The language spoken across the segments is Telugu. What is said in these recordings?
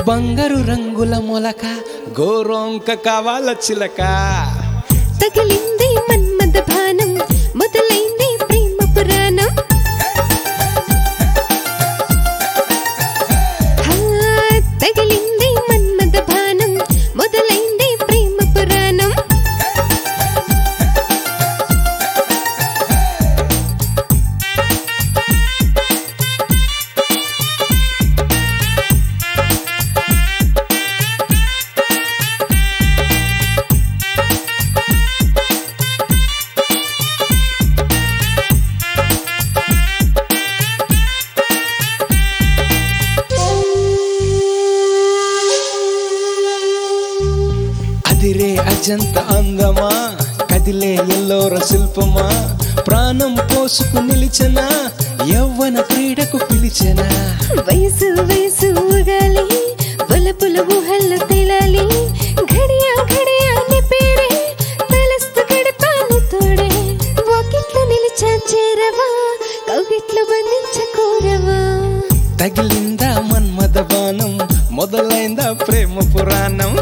బంగారు రంగుల మొలక గోరొంక కావాల చిలక తగిలింది మన్మద భానం మొదలైంది ప్రేమ పురాణం హా, తగిలింది మన్మద భానం మొదలైంది ప్రేమ పురాణం అదిరే అజంత అందమా కదిలే ఎల్లోర శిల్పమా ప్రాణం పోసుకు నిలిచన యవ్వన క్రీడకు పిలిచెన వయసు వయసు ఊగాలి బలపుల ఊహల్లో తేలాలి ఘడియ ఘడియ నీ పేరే తలస్తు గడపాను తోడే వాకిట్లో నిలిచా చేరవా కౌగిట్లో బంధించకూరవా తగిలిందా మన్మద బాణం మొదలైందా ప్రేమ పురాణం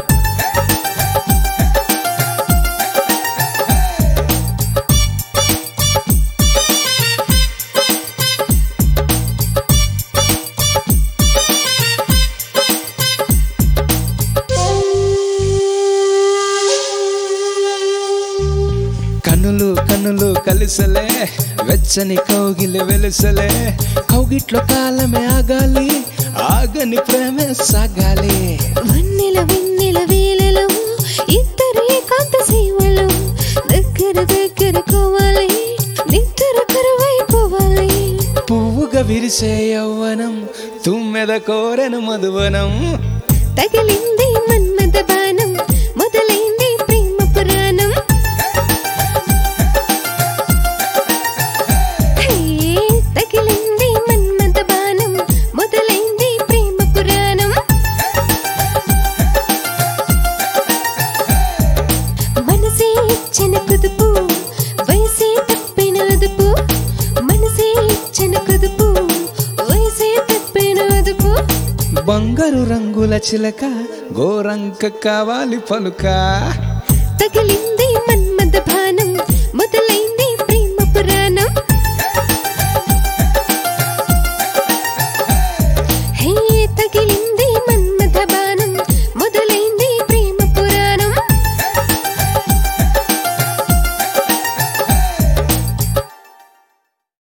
కనులు కనులు కలిసలే వెచ్చని కౌగిలి వెలుసలే కౌగిట్లో కాలమే ఆగాలి ఆగని ప్రేమే సాగాలి వన్నెల వెన్నెల వేలలో ఇద్దరు ఏకాంత సేవలు దగ్గర దగ్గర కోవాలి నిద్ర కరువైపోవాలి పువ్వుగా విరిసే యవ్వనం తుమ్మెద కోరెను మధువనం తగిలింది మన్మద బాణం మొదలైంది ప్రేమ పురాణం హే, తగిలింది మన్మద బాణం మొదలైంది ప్రేమ పురాణం మనసే ఇచ్చిన కుదుపు వయసే తప్పిన అదుపు మనసే ఇచ్చిన కుదుపు వయసే తప్పిన అదుపు బంగారు రంగుల చిలక గోరంక కావాలి పలుక తగిలింది మన్మద